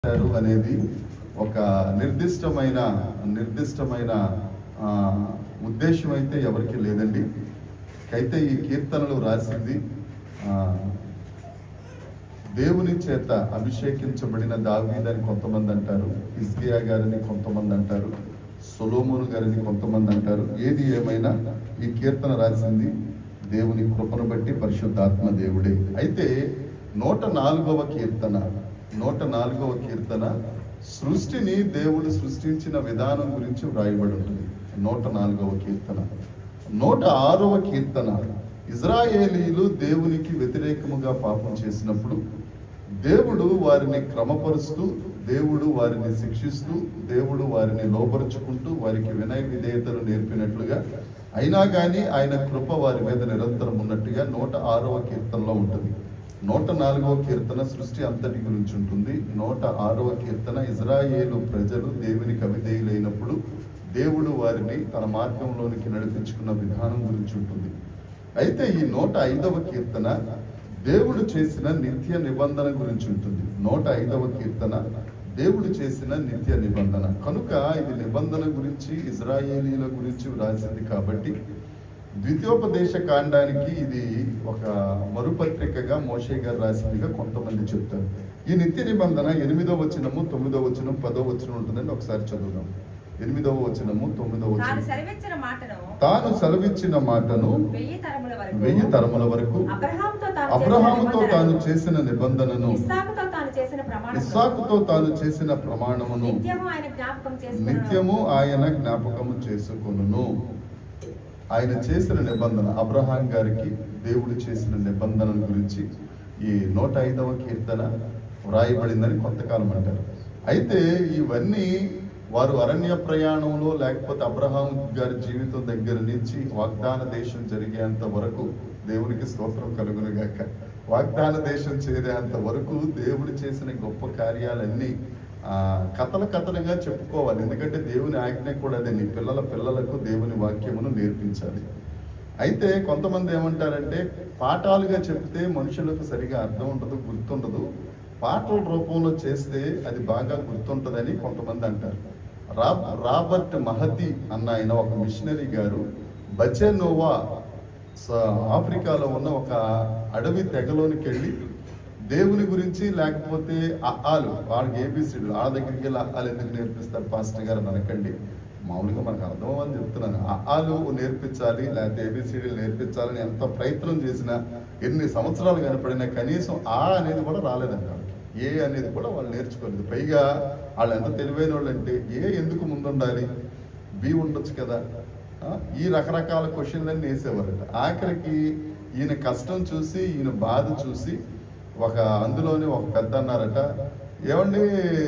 చేశారు అనేది ఒక నిర్దిష్టమైన నిర్దిష్టమైన ఆ, ఉద్దేశం అయితే ఎవరికి లేదండి అయితే ఈ కీర్తనలు రాసింది ఆ, దేవుని చేత అభిషేకించబడిన దావీదని కొంతమంది అంటారు ఇస్కియా గారిని కొంతమంది అంటారు సొలోమోను గారిని కొంతమంది అంటారు ఏది ఏమైనా ఈ కీర్తన రాసింది దేవుని కృపను బట్టి పరిశుద్ధాత్మ దేవుడే అయితే నూట నాలుగవ కీర్తన నూట నాలుగవ కీర్తన సృష్టిని దేవుడు సృష్టించిన విధానం గురించి వ్రాయబడి ఉంటుంది నూట నాలుగవ కీర్తన నూట ఆరవ కీర్తన ఇజ్రాయేలీలు దేవునికి వ్యతిరేకముగా పాపం చేసినప్పుడు దేవుడు వారిని క్రమపరుస్తూ దేవుడు వారిని శిక్షిస్తూ దేవుడు వారిని లోపరుచుకుంటూ వారికి వినయ విధేయతలు నేర్పినట్లుగా అయినా కానీ ఆయన కృప వారి మీద నిరంతరం ఉన్నట్టుగా నూట ఆరవ కీర్తనలో ఉంటుంది నూట నాలుగవ కీర్తన సృష్టి అంతటి గురించి ఉంటుంది నూట ఆరవ కీర్తన ఇజ్రాయేలు ప్రజలు దేవునికి అవిధేయులైనప్పుడు దేవుడు వారిని తన మార్గంలోనికి నడిపించుకున్న విధానం గురించి ఉంటుంది అయితే ఈ నూట ఐదవ కీర్తన దేవుడు చేసిన నిత్య నిబంధన గురించి ఉంటుంది నూట ఐదవ కీర్తన దేవుడు చేసిన నిత్య నిబంధన కనుక ఇది నిబంధన గురించి ఇజ్రాయేలీల గురించి వ్రాసింది కాబట్టి ద్వితీయోపదేశ కాండానికి ఇది ఒక మరుపత్రికగా మోషే గారు రాసిందిగా కొంతమంది చెప్తారు ఈ నిత్య నిబంధన ఎనిమిదో వచనము తొమ్మిదో వచనం పదో వచనం ఉంటుందండి ఒకసారి చదువుదాం ఎనిమిదవ వచనము తొమ్మిదవ తాను వచనం సెలవిచ్చిన మాటను తాను సెలవిచ్చిన మాటను వెయ్యి తరముల వరకు వెయ్యి తరముల వరకు అబ్రహాముతో తాను అబ్రహాముతో చేసిన తాను నిబంధనను, చేసిన నిబంధనను ఇస్సాకుతో తాను చేసిన ప్రమాణమును ఇస్సాకుతో తాను చేసిన ప్రమాణమును నిత్యము ఆయన జ్ఞాపకం చేసుకును నిత్యము ఆయన జ్ఞాపకము చేసుకొనును ఆయన చేసిన నిబంధన అబ్రహాం గారికి దేవుడు చేసిన నిబంధన గురించి ఈ నూట ఐదవ కీర్తన వ్రాయబడిందని కొంతకాలం అంటారు అయితే ఇవన్నీ వారు అరణ్య ప్రయాణంలో లేకపోతే అబ్రహాం గారి జీవితం దగ్గర నుంచి వాగ్దాన దేశం జరిగేంత వరకు దేవునికి స్తోత్రం కలుగునుగాక వాగ్దాన దేశం చేరేంత వరకు దేవుడు చేసిన గొప్ప కార్యాలన్నీ ఆ, కథల కథలుగా చెప్పుకోవాలి ఎందుకంటే దేవుని ఆజ్ఞ కూడా అదే నీ పిల్లల పిల్లలకు దేవుని వాక్యమును నేర్పించాలి అయితే కొంతమంది ఏమంటారంటే పాఠాలుగా చెప్తే మనుషులకు సరిగా అర్థం ఉండదు గుర్తుండదు పాటల రూపంలో చేస్తే అది బాగా గుర్తుంటుందని కొంతమంది అంటారు రా రాబర్ట్ మహతి అన్న ఆయన ఒక మిషనరీ గారు బచెనోవా స- ఆఫ్రికాలో ఉన్న ఒక అడవి తెగలోనికి వెళ్ళి దేవుని గురించి లేకపోతే అఆలు వాళ్ళకి ఏబిసిడు వాళ్ళ దగ్గరికి వెళ్ళి అఆలు ఎందుకు నేర్పిస్తారు పాస్టర్ గారు అని అనకండి మామూలుగా మనకు అర్థం అవ్వని చెప్తున్నాను అఆలు నేర్పించాలి లేకపోతే ఏబిసిడీలు నేర్పించాలని ఎంత ప్రయత్నం చేసినా ఎన్ని సంవత్సరాలు కనపడినా కనీసం ఆ అనేది కూడా రాలేదంట వాళ్ళకి ఏ అనేది కూడా వాళ్ళు నేర్చుకోలేదు పైగా వాళ్ళు ఎంత తెలివైన వాళ్ళు అంటే ఏ ఎందుకు ముందుండాలి బి ఉండొచ్చు కదా ఆ, ఈ రకరకాల క్వశ్చన్లన్నీ వేసేవారట ఆఖరికి ఈయన కష్టం చూసి ఈయన బాధ చూసి ఒక అందులోనే ఒక పెద్ద అన్నారట ఏమండి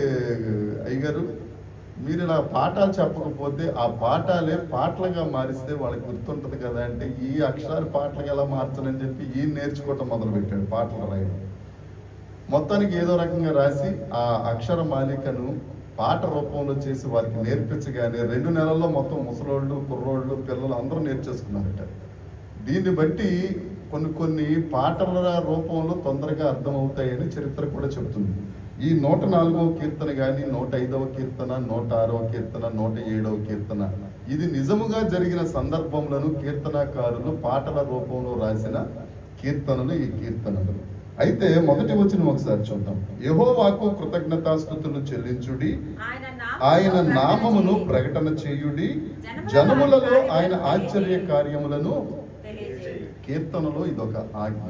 అయ్యగారు మీరు ఇలా పాఠాలు చెప్పకపోతే ఆ పాఠాలే పాటలుగా మారిస్తే వాళ్ళకి గుర్తుంటుంది కదా అంటే ఈ అక్షరాలు పాటలుగా ఎలా మార్చనని చెప్పి ఈయన నేర్చుకోవటం మొదలు పెట్టాడు పాటలు రాయడం మొత్తానికి ఏదో రకంగా రాసి ఆ అక్షర మాలికను పాట రూపంలో చేసి వారికి నేర్పించగానే రెండు నెలల్లో మొత్తం ముసలోళ్ళు కుర్రోళ్ళు పిల్లలు అందరూ నేర్చేసుకున్నారట దీన్ని బట్టి కొన్ని కొన్ని పాటల రూపంలో తొందరగా అర్థమవుతాయని చరిత్ర కూడా చెబుతుంది ఈ నూట నాలుగవ కీర్తన కానీ నూట ఐదవ కీర్తన నూట ఆరవ కీర్తన నూట ఏడవ కీర్తన ఇది నిజముగా జరిగిన సందర్భంలోను కీర్తనాకారులు పాటల రూపంలో రాసిన కీర్తనలు ఈ కీర్తనలు అయితే మొదటి వచ్చిన ఒకసారి చూద్దాం యెహోవాకు కృతజ్ఞతాస్థుతులు చెల్లించుడి ఆయన ఆయన నామమును నామమును ప్రకటన ప్రకటన చేయుడి జనములలో ఆయన ఆశ్చర్య కార్యములను తెలియజేయుడి. కీర్తనలో ఇదొక ఆజ్ఞ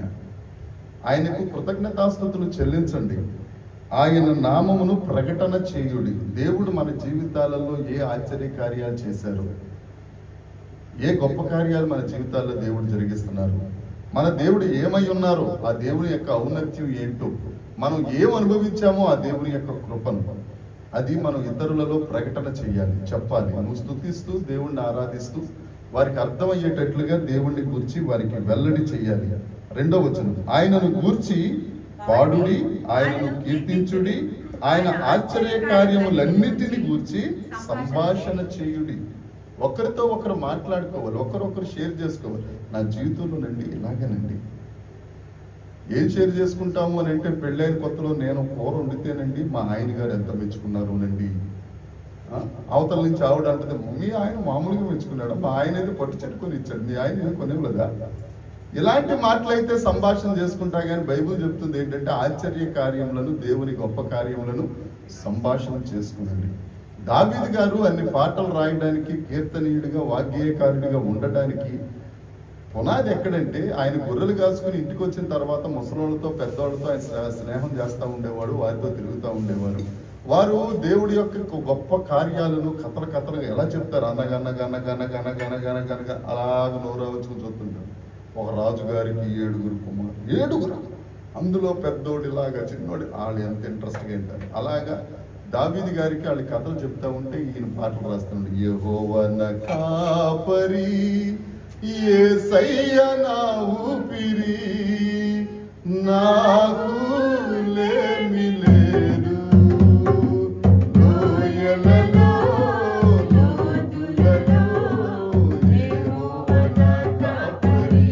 ఆయనకు కృతజ్ఞతాస్థుతులు చెల్లించండి ఆయన నామమును ప్రకటన చేయుడి దేవుడు మన జీవితాలలో ఏ ఆశ్చర్య కార్యాలు చేశారు ఏ గొప్ప కార్యాలు మన జీవితాల్లో దేవుడు జరిగిస్తున్నారు మన దేవుడు ఏమై ఉన్నారో ఆ దేవుని యొక్క ఔన్నత్యం ఏంటో మనం ఏం అనుభవించామో ఆ దేవుని యొక్క కృపను అది మనం ఇతరులలో ప్రకటన చేయాలి చెప్పాలి నువ్వు స్థుతిస్తూ దేవుణ్ణి ఆరాధిస్తూ వారికి అర్థమయ్యేటట్లుగా దేవుణ్ణి గూర్చి వారికి వెల్లడి చేయాలి రెండో వచనం ఆయనను గూర్చి పాడుడి ఆయనను కీర్తించుడి ఆయన ఆశ్చర్య కార్యములన్నిటిని గూర్చి సంభాషణ చేయుడి ఒకరితో ఒకరు మాట్లాడుకోవాలి ఒకరొకరు షేర్ చేసుకోవాలి నా జీవితంలోనండి ఇలాగేనండి ఏం షేర్ చేసుకుంటాము అని అంటే పెళ్ళైన కొత్తలో నేను కూర వండితేనండి మా ఆయన గారు ఎంత మెచ్చుకున్నారు నండి ఆ, అవతల నుంచి ఆవిడ అంటది మీ ఆయన మామూలుగా మెచ్చుకున్నాడు మా ఆయన అయితే పట్టు చెట్టుకొని ఇచ్చాడు మీ ఆయన ఏం కొనివ్వలేదా ఇలాంటి మాటలైతే సంభాషణ చేసుకుంటా కానీ బైబిల్ చెప్తుంది ఏంటంటే ఆశ్చర్య కార్యములను దేవుని గొప్ప కార్యములను సంభాషణ చేసుకునండి దావీద్ గారు అన్ని పాటలు రాయడానికి కీర్తనీయుడిగా వాగ్గేయకారుడిగా ఉండడానికి పునాది ఎక్కడంటే ఆయన గొర్రెలు కాసుకుని ఇంటికి వచ్చిన తర్వాత ముసలోళ్ళతో పెద్దవాళ్ళతో ఆయన స్నే- స్నేహం చేస్తూ ఉండేవాడు వారితో తిరుగుతూ ఉండేవారు వారు దేవుడి యొక్క గొప్ప కార్యాలను కథల కథలు ఎలా చెప్తారు అనగనగా అనగనగా అనగనగా అనగనగా అలాగ నోరా వచ్చుకుని చూస్తుంటారు ఒక రాజుగారికి ఏడుగురు కుమారు ఏడుగురు అందులో పెద్దోడిలాగా చిన్నోడి వాళ్ళు ఎంత ఇంట్రెస్ట్గా వింటారు అలాగా దావీది గారికి వాళ్ళ కథలు చెప్తా ఉంటే ఈయన పాటలు రాస్తున్నాడు యెహోవన కాపరి యేసయ్య నా ఊపిరి నాకు లేమి లేదు లోయలలో లోతులలో యెహోవన కాపరి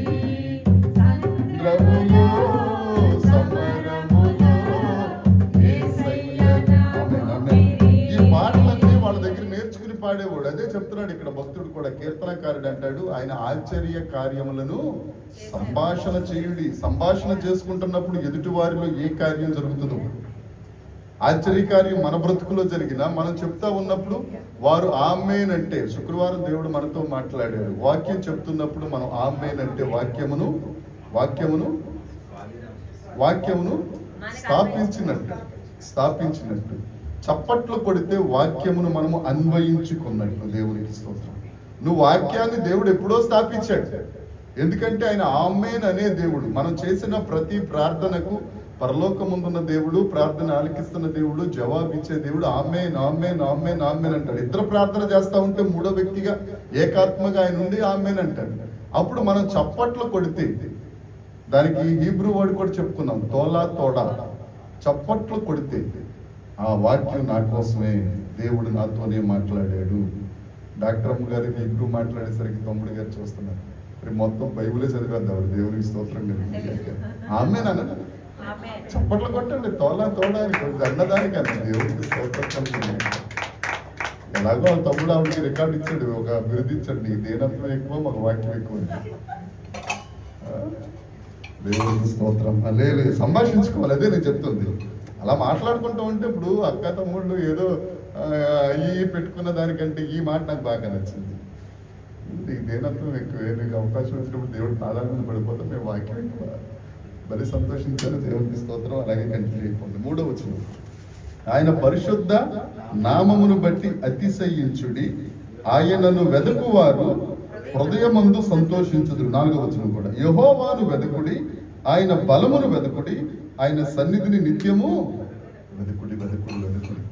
సముద్రములో సమరములో యేసయ్య నా ఊపిరి. ఈ పాటలన్నీ వాళ్ళ దగ్గర నేర్చుకుని పాడేవాడు అదే చెప్తున్నాడు ఇక్కడ భక్తుడు కూడా కీర్తనకారుడు అంటాడు ఆయన ఆశ్చర్య కార్యములను సంభాషణ చేయుడి సంభాషణ చేసుకుంటున్నప్పుడు ఎదుటి వారిలో ఏ కార్యం జరుగుతుందో ఆశ్చర్యకార్యం మన బ్రతుకులో జరిగిన మనం చెప్తా ఉన్నప్పుడు వారు ఆమెన్ అంటే శుక్రవారం దేవుడు మనతో మాట్లాడాడు వాక్యం చెప్తున్నప్పుడు మనం ఆమెన్ అంటే వాక్యమును వాక్యమును వాక్యమును స్థాపించినట్టు స్థాపించినట్టు చప్పట్లు కొడితే వాక్యమును మనము అన్వయించుకున్నట్లు దేవునికి స్తోత్రం నువ్వు వాక్యాన్ని దేవుడు ఎప్పుడో స్థాపించాడు ఎందుకంటే ఆయన ఆమెన్ అనే దేవుడు మనం చేసిన ప్రతి ప్రార్థనకు పరలోకముందున్న దేవుడు ప్రార్థన ఆలకిస్తున్న దేవుడు జవాబిచ్చే దేవుడు ఆమెన్ ఆమెన్ ఆమెన్ ఆమెన్ అంటాడు ఇద్దరు ప్రార్థన చేస్తా ఉంటే మూడో వ్యక్తిగా ఏకాత్మగా ఆయన ఉండి ఆమెన్ అంటాడు అప్పుడు మనం చప్పట్లు కొడితే దానికి హీబ్రూ వర్డ్ కూడా చెప్పుకున్నాం తోలా తోడా చప్పట్లు కొడితే ఆ వాక్యం నా కోసమే దేవుడు నాతోనే మాట్లాడాడు డాక్టర్ అమ్మ గారికి హీబ్రూ మాట్లాడేసరికి తమ్ముడు గారు చూస్తున్నారు మరి మొత్తం బైబిలే చదివేద్దాం ఆవిడ దేవునికి స్తోత్రం కలిగి ఆమె నాన్న ఆమేన్. చప్పట్లు కొట్టండి తోలా తోడా అని కొంచెం అన్నదానికి అన్న దేవునికి స్తోత్రం కలిగింది ఎలాగో వాళ్ళ తమ్ముడు ఆవిడకి రికార్డు ఇచ్చాడు ఒక బిరుదు ఇచ్చాడు నీ దేనత్వం ఎక్కువ మాకు వాక్యం ఎక్కువ అని. ఆ? దేవునికి స్తోత్రం లేదు సంభాషించుకోవాలి అదే నేను చెప్తుంది అలా మాట్లాడుకుంటూ ఉంటే ఇప్పుడు అక్క తమ్ముళ్ళు ఏదో ఆ, ఈ పెట్టుకున్న దానికంటే ఈ మాట నాకు బాగా నచ్చింది నీకు దేనత్వం ఎక్కువ నీకు అవకాశం వచ్చినప్పుడు దేవుడు పాదాల మీద పడిపోతాం మేము వాక్యం ఎక్కువ మరి సంతోషించారు దేవునికి స్తోత్రం అలాగే కంటిన్యూ అయిపోండి మూడో వచ్చిన ఆయన పరిశుద్ధ నామమును బట్టి అతిశయించుడి ఆయనను వెదకువారు హృదయమందు సంతోషించుదురు నాలుగో వచనం కూడా యహోవాను వెదకుడి ఆయన బలమును వెదకుడి ఆయన సన్నిధిని నిత్యము వెదకుడి వెదకుడి వెదకుడి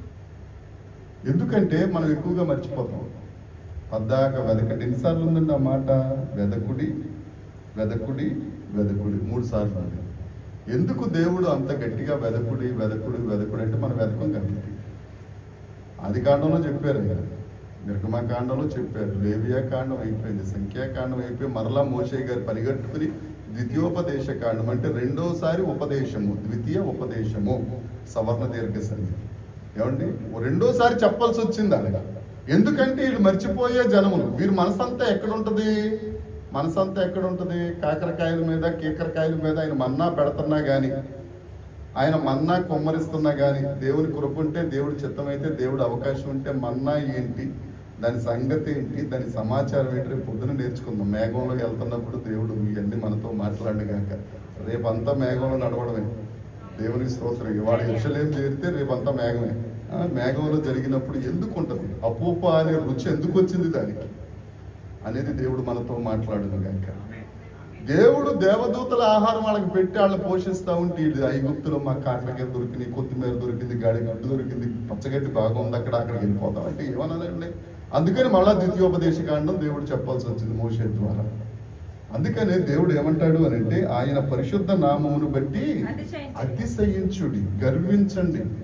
ఎందుకంటే మనం ఎక్కువగా మర్చిపోతాం పద్దాక వెదకండి ఎన్నిసార్లు ఉందండి ఆ మాట వెదకుడి వెదకుడి వెదకుడి మూడు సార్లు ఉంది ఎందుకు దేవుడు అంత గట్టిగా వెదకుడి వెదకుడి వెదకుడి అంటే మనం వెదకం కాబట్టి ఆది కాండంలో చెప్పారు ఆయన నిర్గమా కాండంలో చెప్పారు లేవియా కాండం అయిపోయింది సంఖ్యాకాండం అయిపోయి మరలా మోషే గారు పరిగెట్టుకుని ద్వితీయోపదేశ కాండం అంటే రెండోసారి ఉపదేశము ద్వితీయ ఉపదేశము సవర్ణ దీర్ఘ సంధి ఏమండి రెండోసారి చెప్పాల్సి వచ్చింది అలాగా ఎందుకంటే వీళ్ళు మర్చిపోయే జనములు వీరి మనసంతా ఎక్కడ ఉంటది మనసంతా ఎక్కడ ఉంటది కాకరకాయల మీద కీకరకాయల మీద ఆయన మన్నా పెడుతున్నా గాని ఆయన మన్నా కొమ్మరిస్తున్నా కానీ దేవుని కృప ఉంటే దేవుడి చిత్తమైతే దేవుడు అవకాశం ఉంటే మన్నా ఏంటి దాని సంగతి ఏంటి దాని సమాచారం ఏంటి రేపు పొద్దున నేర్చుకుందాం మేఘంలో వెళ్తున్నప్పుడు దేవుడు ఇవన్నీ మనతో మాట్లాడిన కాక రేపంతా మేఘంలో నడవడమే దేవుని స్తోత్రం ఇవాళ యక్షలేం చేరితే రేపంతా మేఘమే ఆ, మేఘంలో జరిగినప్పుడు ఎందుకు ఉంటుంది అపూప అనే రుచి ఎందుకు వచ్చింది దానికి అనేది దేవుడు మనతో మాట్లాడును గాక దేవుడు దేవదూతల ఆహారం వాళ్ళకి పెట్టి వాళ్ళని పోషిస్తూ ఉంటే ఇది ఐగుప్తులో మా కాట్లకి దొరికింది కొత్తిమీర దొరికింది గాడి గడ్డు దొరికింది పచ్చగడ్డి బాగా ఉంది అక్కడ అక్కడికి వెళ్ళిపోతాం అంటే ఏమనాలండి అందుకని మళ్ళా ద్వితీయోపదేశ కాండం దేవుడు చెప్పాల్సి వచ్చింది మోషే ద్వారా అందుకనే దేవుడు ఏమంటాడు అని అంటే ఆయన పరిశుద్ధ నామమును బట్టి అతిశయించుడి. అతిశయించుడి గర్వించండి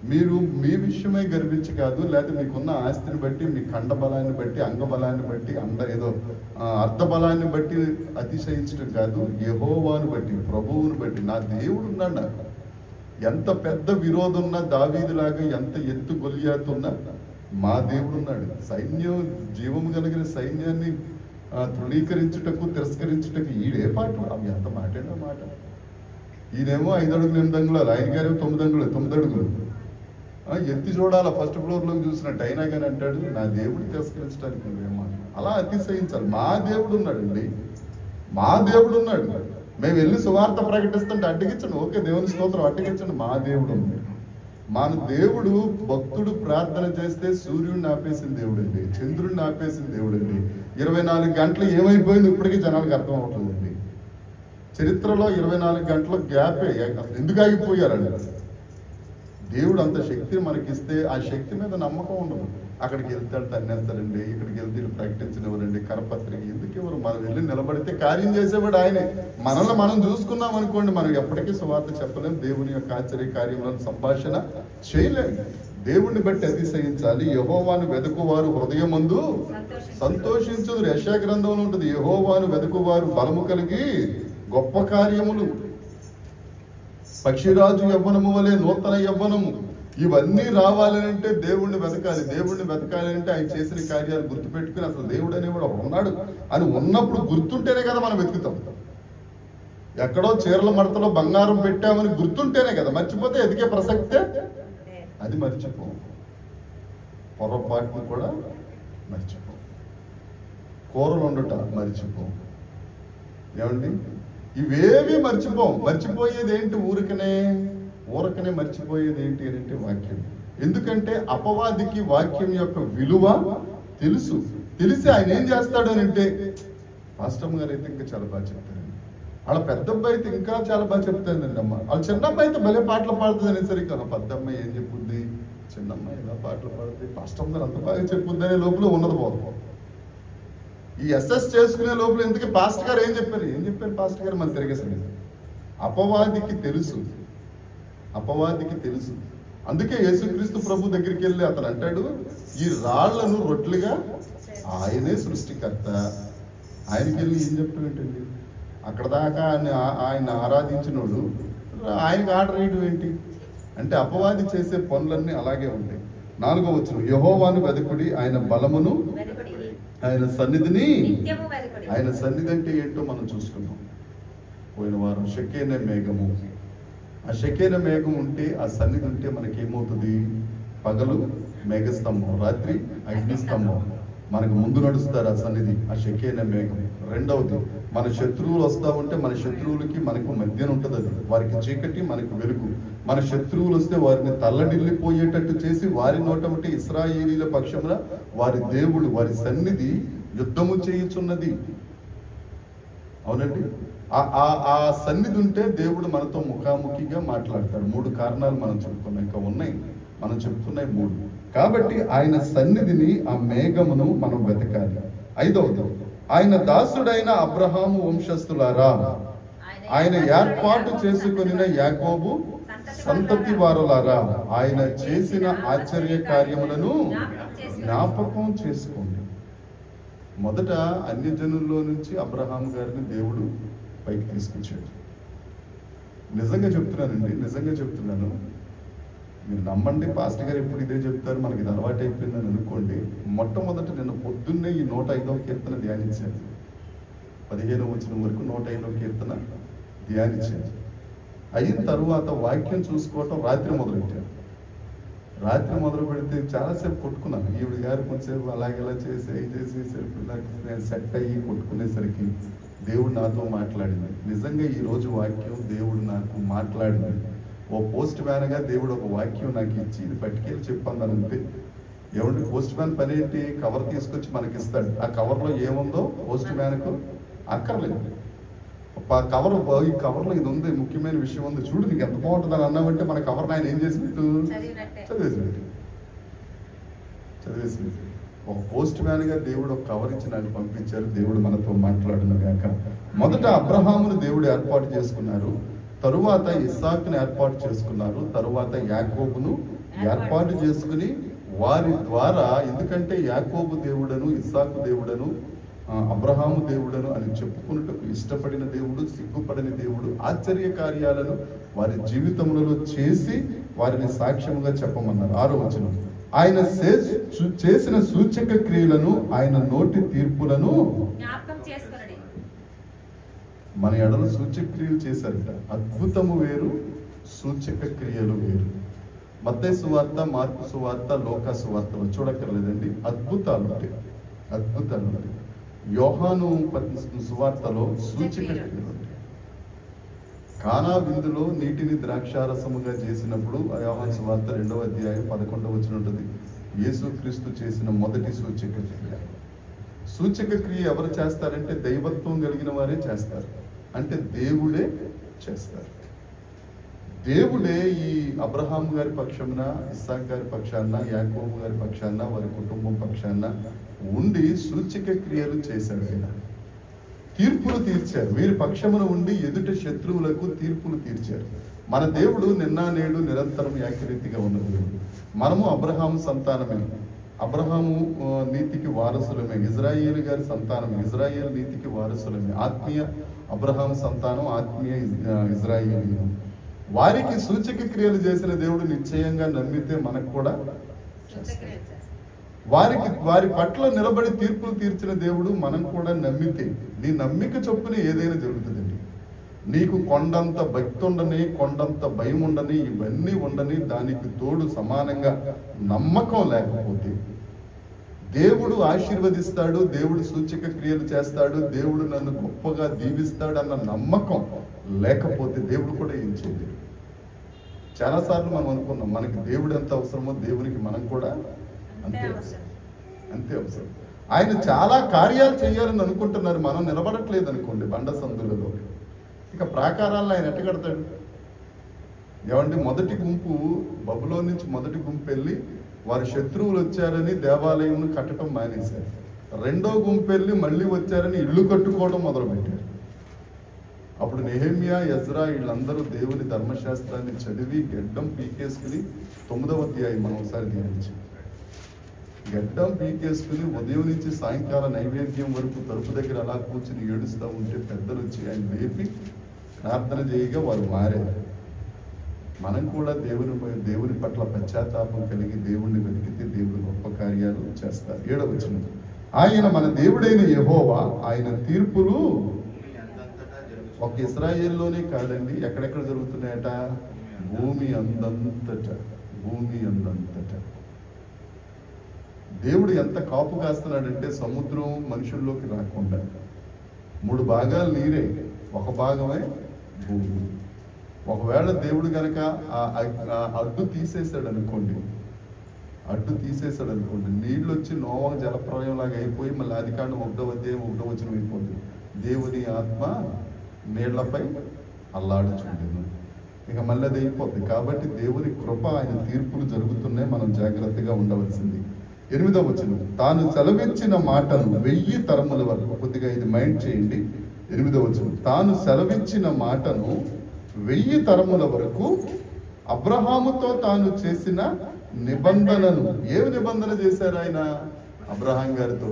మీరు మీ విషయమే గర్వించి కాదు లేదా మీకున్న ఆస్తిని బట్టి మీ కండ బలాన్ని బట్టి అంగబలాన్ని బట్టి అండ ఏదో ఆ, అర్థ బలాన్ని బట్టి అతిశయించడం కాదు యెహోవాను బట్టి ప్రభువుని బట్టి నా దేవుడు ఉన్నాడు నాకు ఎంత పెద్ద విరోధం ఉన్నా దావీదులాగా ఎంత ఎత్తు గొలియాతున్నా మా దేవుడు ఉన్నాడు సైన్యం జీవము కలిగిన సైన్యాన్ని ఆ, తృణీకరించుటకు తిరస్కరించుటకు ఈడే పాటు అవి ఎంత మాటేనా మాట ఈయనేమో ఐదు అడుగులు ఎనిమిది అంగుళాలు ఆయన గారేమో తొమ్మిది అంగుళాలు తొమ్మిది అడుగులు ఆ, ఎత్తి చూడాలా ఫస్ట్ ఫ్లోర్ లో చూసినట్టు అయినా కానీ అంటాడు నా దేవుడు తిరస్కరించడానికి నువ్వేమో అలా అతిశయించాలి మా దేవుడు ఉన్నాడండి మా దేవుడు ఉన్నాడు మేము వెళ్ళి సువార్త ప్రకటిస్తుంటే అడ్డగించండి ఓకే దేవుని స్తోత్రం అడ్డగించండి మా దేవుడు ఉన్నాడు మన దేవుడు భక్తుడు ప్రార్థన చేస్తే సూర్యుడిని ఆపేసిన దేవుడు అండి చంద్రుడిని ఆపేసిన దేవుడు అండి ఇరవై నాలుగు గంటలు ఏమైపోయింది ఇప్పటికీ జనాలకు అర్థం అవుతుందండి చరిత్రలో ఇరవై నాలుగు గంటల గ్యాపే అసలు ఎందుకు ఆగిపోయారండి దేవుడు అంత శక్తి మనకిస్తే ఆ శక్తి మీద నమ్మకం ఉండదు అక్కడికి వెళ్తాడు తన్నేస్తారండి ఇక్కడికి వెళ్తే వీళ్ళు ప్రకటించినవరండి కరపత్రిక ఎందుకు ఎవరు మనం వెళ్ళి నిలబడితే కార్యం చేసేవాడు ఆయనే మనల్ని మనం చూసుకున్నాం అనుకోండి మనం ఎప్పటికీ సువార్త చెప్పలేం దేవుని యొక్క ఆశ్చర్య కార్యములను సంభాషణ చేయలేం దేవుణ్ణి బట్టి అతిశయించాలి యహోవాను వెతుకువారు హృదయమందు సంతోషించుదురు యశా గ్రంథంలో ఉంటుంది యహోవాను వెతుకువారు బలము కలిగి గొప్ప కార్యములు పక్షిరాజు యవ్వనము వలె నూతన యవ్వనము ఇవన్నీ రావాలని అంటే దేవుణ్ణి వెతకాలి దేవుణ్ణి వెతకాలి అంటే ఆయన చేసిన కార్యాలు గుర్తుపెట్టుకుని అసలు దేవుడు అనేవాడు ఒకడు ఉన్నాడు అని ఉన్నప్పుడు గుర్తుంటేనే కదా మనం వెతుకుతాం ఎక్కడో చీరల మడతలో బంగారం పెట్టామని గుర్తుంటేనే కదా మర్చిపోతే ఎదిగే ప్రసక్తే అది మర్చిపో పొరపాటును కూడా మర్చిపో కూరలు వండుట మర్చిపో ఏమండి ఇవేవి మర్చిపోం మర్చిపోయేది ఏంటి ఊరికనే ఊరకనే మర్చిపోయేది ఏంటి అని అంటే వాక్యం ఎందుకంటే అపవాదికి వాక్యం యొక్క విలువ తెలుసు తెలిసి ఆయన ఏం చేస్తాడు అని అంటే పాస్టమ్ గారు అయితే ఇంకా చాలా బాగా చెప్తారండి వాళ్ళ పెద్ద అబ్బాయి అయితే ఇంకా చాలా బాగా చెప్తానండి అమ్మ వాళ్ళ చిన్న అమ్మాయి అయితే భలే పాటలు పాడుతుంది అనేసరికి వాళ్ళ పెద్ద అమ్మాయి ఏం చెప్పుద్ది చిన్న అమ్మాయి ఇలా పాటలు పాడుతుంది పాస్టమ్ గారు అంత బాగా చెప్పుద్ది అనే లోపల ఉన్నది పోదు ఈ ఎస్ఎస్ చేసుకునే లోపల ఎందుకు పాస్టర్ గారు ఏం చెప్పారు ఏం చెప్పారు పాస్టర్ గారు మన తిరిగేసండి అపవాదికి తెలుసు అపవాదికి తెలుసు అందుకే యేసుక్రీస్తు ప్రభు దగ్గరికి వెళ్ళి అతను అంటాడు ఈ రాళ్లను రొట్లుగా ఆయనే సృష్టికర్త ఆయనకి వెళ్ళి ఏం చెప్పడం ఏంటండి అక్కడ దాకా ఆయన ఆయన ఆరాధించినోడు ఆయనకి ఆర్డర్ వేయడం ఏంటి అంటే అపవాది చేసే పనులన్నీ అలాగే ఉంటాయి నాలుగో వచ్చిన యహోవాను వెదకుడి ఆయన బలమును వెలుపడి ఆయన సన్నిధిని నిత్యము వెలుపడి ఆయన సన్నిధి అంటే ఏంటో మనం చూసుకున్నాం పోయిన వారం షకేన మేఘము ఆ షకేన మేఘం ఉంటే ఆ సన్నిధి ఉంటే మనకి ఏమవుతుంది పగలు మేఘస్తంభం రాత్రి అగ్నిస్తంభం మనకు ముందు నడుస్తారు ఆ సన్నిధి ఆ షకేన మేఘం రెండవది మన శత్రువులు వస్తా ఉంటే మన శత్రువులకి మనకు మధ్యన ఉంటుంది అది వారికి చీకటి మనకు వెలుగు మన శత్రువులు వస్తే వారిని తల్లడిల్లిపోయేటట్టు చేసి వారి నోటమటి ఇస్రాయేలీల పక్షమున వారి దేవుడు వారి సన్నిధి యుద్ధము చేయుచున్నది అవునండి ఆ- ఆ ఆ సన్నిధి ఉంటే దేవుడు మనతో ముఖాముఖిగా మాట్లాడతాడు మూడు కారణాలు మనం చెప్పుకున్నాం ఇంకా ఉన్నాయి మనం చెప్తున్నాయి మూడు కాబట్టి ఆయన సన్నిధిని ఆ మేఘమును మనం వెతకాలి ఐదవది ఆయన దాసుడైన అబ్రహాము వంశస్థులారా ఆయన ఏర్పాటు చేసుకొనిన యాకోబు సంతతి వారులారా ఆయన చేసిన ఆశ్చర్య కార్యములను జ్ఞాపకం చేసుకోండి మొదట అన్య జనుల్లో నుంచి అబ్రహాం గారిని దేవుడు పైకి తీసుకొచ్చాడు నిజంగా చెప్తున్నానండి నిజంగా చెప్తున్నాను మీరు నమ్మండి పాస్టర్ గారు ఎప్పుడు ఇదే చెప్తారు మనకి ఇది అలవాటు అయిపోయిందని అనుకోండి మొట్టమొదట నిన్న పొద్దున్నే ఈ నూట ఐదవ కీర్తన ధ్యానించాను పదిహేను వచ్చిన వరకు నూట ఐదవ కీర్తన ధ్యానించాను అయిన తరువాత వాక్యం చూసుకోవటం రాత్రి మొదలెట్టాను రాత్రి మొదలు పెడితే చాలాసేపు కొట్టుకున్నాను ఈవిడ గారు కొంచెంసేపు అలాగేలా చేసి ఏం చేసేసరికి నాకు నేను సెట్ అయ్యి కొట్టుకునేసరికి దేవుడు నాతో మాట్లాడింది నిజంగా ఈ రోజు వాక్యం దేవుడు నాకు మాట్లాడింది ఓ పోస్ట్ మ్యాన్గా దేవుడు ఒక వాక్యం నాకు ఇచ్చి ఇది పట్టుకెళ్ళి చెప్పాను అంతే ఏమంటే పోస్ట్ మ్యాన్ పని ఏంటి కవర్ తీసుకొచ్చి మనకి ఇస్తాడు ఆ కవర్లో ఏముందో పోస్ట్ మ్యాన్కు అక్కర్లేదు ప- కవర్ ఈ కవర్లో ఇది ఉంది ముఖ్యమైన విషయం ఉంది చూడు నీకు ఎంత బాగుంటుంది అని అన్నామంటే మన కవర్ ఆయన ఏం చేసినట్టు చదివినట్టే. చదివేసినట్టు చదివేసినట్టు ఒక పోస్ట్ మ్యాన్ గా దేవుడు ఒక కవర్ ఇచ్చి నాకు పంపించారు దేవుడు మనతో మాట్లాడును గాక మొదట అబ్రహామును దేవుడు ఏర్పాటు చేసుకున్నారు తరువాత ఇస్సాకును ఏర్పాటు చేసుకున్నారు తరువాత యాకోబును ఏర్పాటు చేసుకుని వారి ద్వారా ఎందుకంటే యాకోబు దేవుడను ఇస్సాకు దేవుడను ఆ, అబ్రహాము దేవుడను అని చెప్పుకున్నట్టుకు ఇష్టపడిన దేవుడు సిగ్గుపడని దేవుడు ఆశ్చర్య కార్యాలను వారి జీవితములలో చేసి వారిని సాక్ష్యముగా చెప్పమన్నారు ఆరో వచనం ఆయన చే- చూ- చేసిన సూచక క్రియలను ఆయన నోటి తీర్పులను జ్ఞాపకం చేసుకునడి మన ఎడల సూచక క్రియలు చేశారట అద్భుతము వేరు సూచక క్రియలు వేరు మత్తయి సువార్త మార్పు సువార్త లోక సువార్తలు చూడక్కర్లేదండి అద్భుతాలు ఉంటాయి అద్భుతాలు ఉంటాయి యోహాను పత్రిక సువార్తలో సూచక క్రియలు ఉంటాయి కానా విందులో నీటిని ద్రాక్షారసముగా చేసినప్పుడు ఆ యోహాను సువార్త రెండవ అధ్యాయం పదకొండవ వచ్చిన ఉంటుంది యేసుక్రీస్తు చేసిన మొదటి సూచక క్రియ సూచక క్రియ ఎవరు చేస్తారంటే దైవత్వం కలిగిన వారే చేస్తారు అంటే దేవుడే చేస్తారు దేవుడే ఈ అబ్రహాం గారి పక్షాన ఇస్సాక్ గారి పక్షాన యాకోబు గారి పక్షాన వారి కుటుంబం పక్షాన ఉండి సూచక క్రియలు చేశాడు ఆయన తీర్పులు తీర్చారు వీరి పక్షమున ఉండి ఎదుట శత్రువులకు తీర్పులు తీర్చారు మన దేవుడు నిన్న నేడు నిరంతరం ఏకరీతిగా ఉన్న దేవుడు మనము అబ్రహాము సంతానమే అబ్రహాము ఆ, నీతికి వారసులమే ఇజ్రాయేల్ గారి సంతానమే ఇజ్రాయేల్ నీతికి వారసులమే ఆత్మీయ అబ్రహాం సంతానం ఆత్మీయ ఇజ్- ఆ, ఇజ్రాయేలీయులు వారికి సూచక క్రియలు చేసిన దేవుడు నిశ్చయంగా నమ్మితే మనకు కూడా చేస్తాడు. సూచక్రియలు చేస్తాడు. వారికి వారి పట్ల నిలబడి తీర్పులు తీర్చిన దేవుడు మనం కూడా నమ్మితే నీ నమ్మిక చొప్పున ఏదైనా జరుగుతుందండి నీకు కొండంత భక్తి ఉండని కొండంత భయం ఉండని ఇవన్నీ ఉండని దానికి తోడు సమానంగా నమ్మకం లేకపోతే దేవుడు ఆశీర్వదిస్తాడు దేవుడు సూచక క్రియలు చేస్తాడు దేవుడు నన్ను గొప్పగా దీవిస్తాడు అన్న నమ్మకం లేకపోతే దేవుడు కూడా ఏం చేయలేడు చాలాసార్లు మనం అనుకున్నాం మనకి దేవుడు ఎంత అవసరమో దేవునికి మనం కూడా అంతే అంతే అవసరం. అంతే అవసరం ఆయన చాలా కార్యాలు చేయాలని అనుకుంటున్నారు మనం నిలబడట్లేదు అనుకోండి బండ సందులలో ఇక ప్రాకారాలను ఆయన ఎట్టగడతాడు ఏమంటే మొదటి గుంపు బబులో నుంచి మొదటి గుంపు వెళ్ళి వారి శత్రువులు వచ్చారని దేవాలయం కట్టడం మానేశారు రెండో గుంపు వెళ్ళి మళ్ళీ వచ్చారని ఇల్లు కట్టుకోవడం మొదలుపెట్టారు అప్పుడు నెహమ్యా ఎజ్రా వీళ్ళందరూ దేవుని ధర్మశాస్త్రాన్ని చదివి గెడ్డం పీకేసుకుని తొమ్మిదవ అధ్యాయం మనం ఒకసారి ధ్యానించాం గడ్డం పీకేసుకుని ఉదయం నుంచి సాయంకాలం నైవేద్యం వరకు తలుపు దగ్గర అలా కూర్చుని ఏడుస్తూ ఉంటే పెద్దలు వచ్చి ఆయన లేపి ప్రార్థన చేయగా వారు మారారు మనం కూడా దేవుని దేవుని పట్ల పశ్చాత్తాపం కలిగి దేవుణ్ణి వెతికితే దేవుడు గొప్ప కార్యాలు చేస్తారు ఏడవచ్చును ఆయన మన దేవుడైన యెహోవా ఆయన తీర్పులు భూమి అందంతటా జరుగుతుంది. ఒక ఇస్రాయేల్లోనే కాదండి ఎక్కడెక్కడ జరుగుతున్నాయట భూమి అందంతట భూమి అందంతట దేవుడు ఎంత కాపు కాస్తున్నాడంటే సముద్రం మనుషుల్లోకి రాకుండా మూడు భాగాలు నీరే ఒక భాగమే భూమి ఒకవేళ దేవుడు గనక ఆ- ఆ- ఆ అడ్డు తీసేసాడు అనుకోండి అడ్డు తీసేసాడు అనుకోండి నీళ్ళు వచ్చి నోవ జలప్రలయం లాగా అయిపోయి మళ్ళీ ఆదికాండం ఒకటో అధ్యాయం ఒకటో వచ్చిన అయిపోతుంది దేవుని ఆత్మ నీళ్లపై అల్లాడుచుండేను ఇక మళ్ళీ అది అయిపోద్ది కాబట్టి దేవుని కృప ఆయన తీర్పులు జరుగుతున్నాయి మనం జాగ్రత్తగా ఉండవలసింది ఎనిమిదవ వచనం తాను సెలవిచ్చిన మాటను వెయ్యి తరముల వరకు కొద్దిగా ఇది మైండ్ చేయండి ఎనిమిదవ వచనం తాను సెలవిచ్చిన మాటను వెయ్యి తరముల వరకు అబ్రహాముతో తాను చేసిన నిబంధనను ఏమి నిబంధన చేశారు ఆయన అబ్రహాం గారితో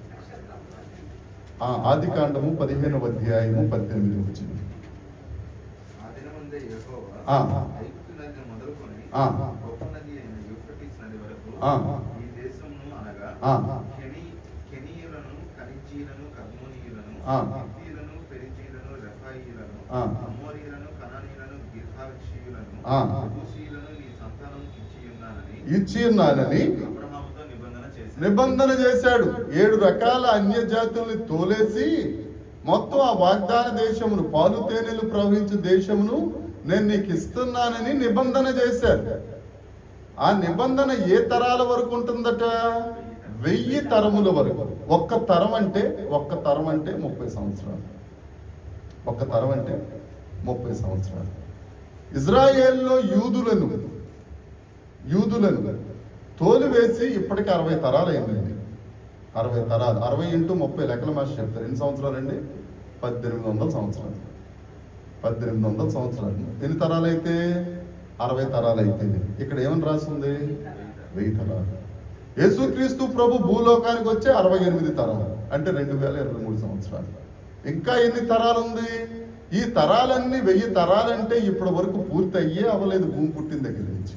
ఆ ఆది కాండము పదిహేనవ అధ్యాయము పద్దెనిమిది వచ్చింది ఆ దినమందే యెహోవా ఆ. ఐగుప్తు నదిని మొదలుకొని ఆ. గొప్ప నది అయిన యూఫ్రటీస్ నది వరకు ఆ. ఈ దేశమును అనగా ఆ. కెని కెనీయులను కనిజీలను కర్మోనీయులను ఆ. హిత్తీయులను పెరిజీయులను రెఫాయియులను ఆ. అమోరీయులను కనానీయులను గిర్హాక్షీయులను ఆ. యెబూసీయులను నీ సంతానం ఇచ్చి ఉన్నానని ఇచ్చి ఉన్నానని అబ్రహాముతో నిబంధన చేశాను నిబంధన చేశాడు ఏడు రకాల అన్య జాతుల్ని తోలేసి మొత్తం ఆ వాగ్దాన దేశమును పాలు తేనెలు ప్రవహించు దేశమును నేను నీకు ఇస్తున్నానని నిబంధన చేశారు ఆ నిబంధన ఏ తరాల వరకు ఉంటుందట వెయ్యి తరముల వరకు ఒక్క తరం అంటే ఒక్క తరం అంటే ముప్పై సంవత్సరాలు ఒక్క తరం అంటే ముప్పై సంవత్సరాలు ఇజ్రాయేల్లో యూదులను యూదులను తోలివేసి ఇప్పటికి అరవై తరాలు అయిందండి అరవై తరాలు అరవై ఇంటూ ముప్పై లెక్కల మాస్టర్ చెప్తారు ఎన్ని సంవత్సరాలు అండి పద్దెనిమిది వందల సంవత్సరాలు పద్దెనిమిది వందల సంవత్సరాలు ఎన్ని తరాలు అయితే అరవై తరాలు అయితేనే ఇక్కడ ఏమని రాసింది వెయ్యి తరాలు యేసుక్రీస్తు ప్రభు భూలోకానికి వచ్చే అరవై ఎనిమిది తరాలు అంటే రెండు వేల ఇరవై మూడు సంవత్సరాలు ఇంకా ఎన్ని తరాలు ఉంది ఈ తరాలన్నీ వెయ్యి తరాలంటే ఇప్పటి వరకు పూర్తి అయ్యే అవ్వలేదు భూమి పుట్టిన దగ్గర నుంచి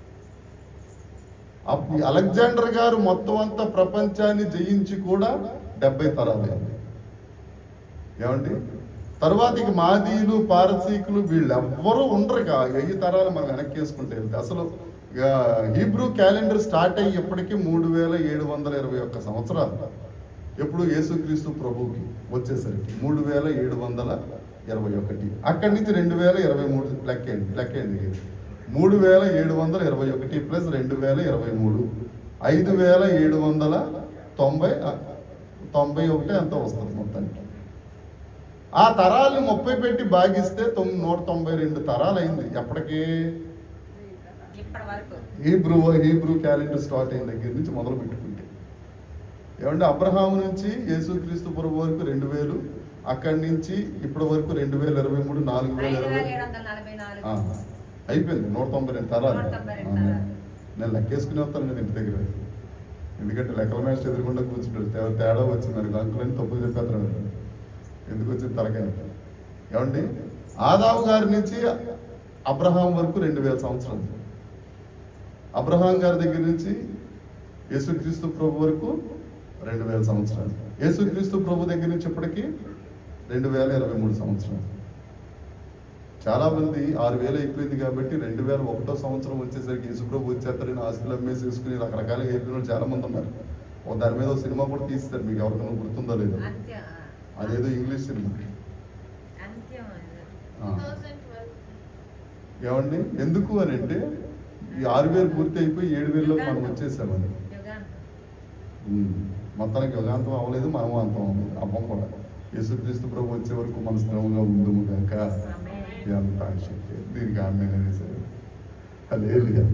అప్పుడు అలెగ్జాండర్ గారు మొత్తం అంతా ప్రపంచాన్ని జయించి కూడా డెబ్బై తరాలైంది ఏమండి తర్వాత ఇక మాదీలు పారసీకులు వీళ్ళెవ్వరూ ఉండరు ఇక వెయ్యి తరాలు మనం వెనక్కి వేసుకుంటే వెళ్తే అసలు ఇక హీబ్రూ క్యాలెండర్ స్టార్ట్ అయ్యి ఇప్పటికీ మూడు వేల ఏడు వందల ఇరవై ఒక్క సంవత్సరాలు ఎప్పుడు యేసుక్రీస్తు ప్రభువుకి వచ్చేసరికి మూడు వేల ఏడు వందల ఇరవై ఒకటి అక్కడి నుంచి రెండు వేల ఇరవై మూడు లెక్కేయండి లెక్కేయండి మూడు వేల ఏడు వందల ఇరవై ఒకటి ప్లస్ రెండు వేల ఇరవై మూడు ఐదు వేల ఏడు వందల తొంభై తొంభై ఒకటి అంత వస్తుంది మొత్తానికి ఆ తరాల్ని ముప్పై పెట్టి భాగిస్తే తొమ్మిది నూట తొంభై రెండు తరాలు అయింది ఎప్పటికీ ఇప్పటి వరకు హీబ్రూ హీబ్రూ క్యాలెండర్ స్టార్ట్ అయిన దగ్గర నుంచి మొదలు పెట్టుకుంటే ఏమంటే అబ్రహాము నుంచి యేసుక్రీస్తు ప్రభు వరకు రెండు వేలు అక్కడి నుంచి ఇప్పటి వరకు రెండు వేల ఇరవై మూడు నాలుగు వేల ఐదు ఇరవై వేల ఏడు వందల నలభై నాలుగు ఆ, అయిపోయింది నూట తొంభై రెండు తరాలు నూట తొంభై రెండు తరాలు. నేను లెక్కేసుకుని వస్తాను నేను ఇంటి దగ్గర ఎందుకంటే లెక్కల మేస్ట్ ఎదురుకుండా కూర్చుంటాడు తే- తేడా వచ్చింది మరి అంకులని తప్పులు చెప్పేస్తాను ఎందుకు వచ్చింది తలకాయ ఏమండి ఆదాము గారి నుంచి అబ్రహాం వరకు రెండు వేల సంవత్సరాలు అబ్రహాం గారి దగ్గర నుంచి యేసుక్రీస్తు ప్రభు వరకు రెండు వేల సంవత్సరాలు యేసుక్రీస్తు ప్రభు దగ్గర నుంచి ఇప్పటికి రెండు వేల ఇరవై మూడు సంవత్సరాలు చాలా మంది ఆరు వేలు అయిపోయింది కాబట్టి రెండు వేల ఒకటో సంవత్సరం వచ్చేసరికి యేసుప్రభు వచ్చేస్తారని ఆస్తులు అమ్మేసి వేసుకుని రకరకాలుగా వెళ్ళిన వాళ్ళు చాలా మంది ఉన్నారు ఓ దాని మీద ఓ సినిమా కూడా తీస్తారు మీకు ఎవరికైనా గుర్తుందో లేదో అంత్యం అదేదో ఇంగ్లీష్ సినిమా అంత్యం ఆ. ఏమండి ఎందుకు అని అంటే ఈ ఆరు వేలు పూర్తి అయిపోయి ఏడు వేలలోకి మనం వచ్చేసామని యుగాంతం ఉమ్. మొత్తానికి యుగాంతం అవ్వలేదు మనము అంతం అవ్వలేదు అవ్వం కూడా యేసుక్రీస్తు ప్రభు వచ్చే వరకు మన స్థిరంగా ఉందుము కాక ఆమేన్. ఎంత ఆశక్తి దీనికి ఆమె సరే లేదు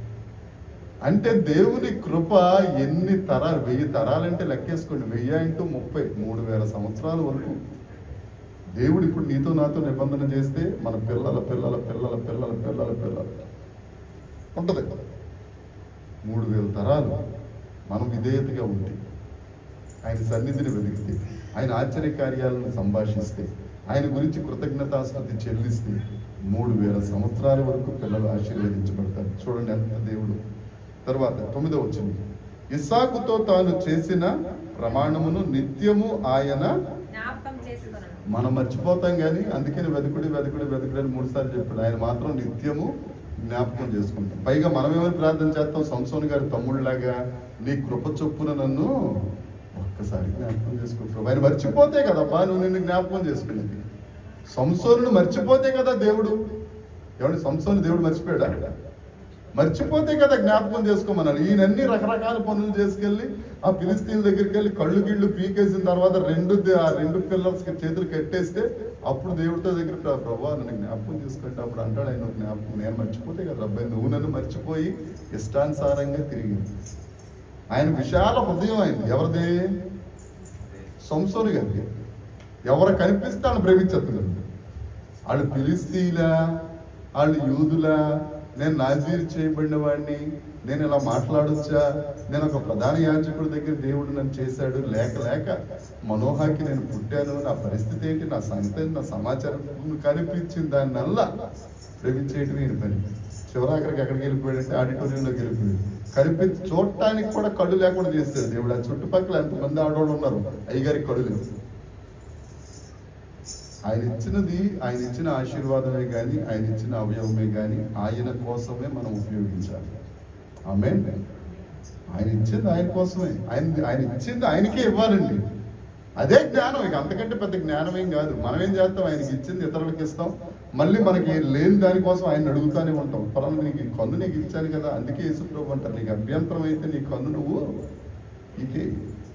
అంటే దేవుని కృప ఎన్ని తరాలు వెయ్యి తరాలంటే లెక్కేసుకోండి వెయ్యి ఇంటూ ముప్పై మూడు వేల సంవత్సరాల వరకు దేవుడు ఇప్పుడు నీతో నాతో నిబంధన చేస్తే మన పిల్లల పిల్లల పిల్లల పిల్లల పిల్లల పిల్లల ఉంటది మూడు వేల తరాలు మనం విధేయతగా ఉంటే ఆయన సన్నిధిని వెలిగితే ఆయన ఆశ్చర్య కార్యాలను సంభాషిస్తే ఆయన గురించి కృతజ్ఞతాస్తుతి చెల్లిస్తే మూడు వేల సంవత్సరాల వరకు పిల్లలు ఆశీర్వదించబడతారు చూడండి ఎంత దేవుడు తర్వాత తొమ్మిదో వచ్చింది ఇస్సాకుతో తాను చేసిన ప్రమాణమును నిత్యము ఆయన జ్ఞాపకం చేసుకున్నాను మనం మర్చిపోతాం కానీ అందుకని వెతుకుడి వెతుకుడి వెతుకుడి అని మూడు సార్లు చెప్పాడు ఆయన మాత్రం నిత్యము జ్ఞాపకం చేసుకుంటాం పైగా మనం ఏమైనా ప్రార్థన చేస్తాం సంసోన్ గారి తమ్ముళ్ళలాగా నీ కృప చొప్పున నన్ను ఒక్కసారి జ్ఞాపకం చేసుకుంటావు ఆయన మర్చిపోతే కదబ్బా నువ్వు నిన్ను జ్ఞాపకం చేసుకునేది సంసోనును మర్చిపోతే కదా దేవుడు ఏమండి సంసోను దేవుడు మర్చిపోయాడా మర్చిపోతే కదా జ్ఞాపకం చేసుకోమన్నాను ఈయనన్ని రకరకాల పనులు చేసుకెళ్ళి ఆ ఫిలిస్తీన్ దగ్గరికి వెళ్ళి కళ్ళు గిళ్ళు పీకేసిన తర్వాత రెండు దే- ఆ రెండు పిల్లర్స్కి చేతులు కట్టేస్తే అప్పుడు దేవుడితో దగ్గర "ప్ర- ప్రభా నన్ను జ్ఞాపకం చేసుకుంటే అప్పుడు అంటాడు ఆయన జ్ఞాపకం నేను మర్చిపోతే కదా అబ్బాయి నువ్వు నన్ను మర్చిపోయి ఇష్టానుసారంగా తిరిగి ఆయన విశాల హృదయం అయింది ఎవరిది సంసోని గారికి ఎవరు కనిపిస్తే ఆయన ప్రేమించేస్తున్నారు వాళ్ళు ఫిలిస్తీన్లా వాళ్ళు యూదులా నేను నాజీరు చేయబడిన వాడిని నేను ఇలా మాట్లాడొచ్చా నేను ఒక ప్రధాన యాజకుడి దగ్గర దేవుడు నన్ను చేశాడు లేక లేక మనోహాకి నేను పుట్టాను నా పరిస్థితి ఏంటి నా సంగతి ఏంటి, నా సమాచారం కనిపించింది దాన్నల్లా ప్రేమించేయటం ఈయన పని చివరాఖరికి ఎక్కడికి వెళ్ళిపోయాడంటే ఆడిటోరియంలోకి వెళ్ళిపోయాడు కనిపించి చూడటానికి కూడా కళ్ళు లేకుండా చేశాడు దేవుడు ఆ చుట్టుపక్కల ఎంతమంది ఆడవాళ్ళు ఉన్నారు అయ్యగారికి కళ్ళు లేవు ఆయన ఇచ్చినది ఆయన ఇచ్చిన ఆశీర్వాదమే కానీ ఆయన ఇచ్చిన అవయవమే కానీ ఆయన కోసమే మనం ఉపయోగించాలి ఆమె ఆయన ఇచ్చింది ఆయన కోసమే ఆయన ఆయన ఇచ్చింది ఆయనకే ఇవ్వాలండి అదే జ్ఞానం ఇక అంతకంటే పెద్ద జ్ఞానం ఏం కాదు మనం ఏం చేస్తాం ఆయనకి ఇచ్చింది ఇతరులకు ఇస్తాం మళ్ళీ మనకి లేని దానికోసం ఆయన అడుగుతానే ఉంటాం పరం నీకు ఈ కన్ను నీకు ఇచ్చాను కదా అందుకే యేసుప్రభు అంటారు నీకు అభ్యంతరం అయితే నీ కన్ను నువ్వు ఇకే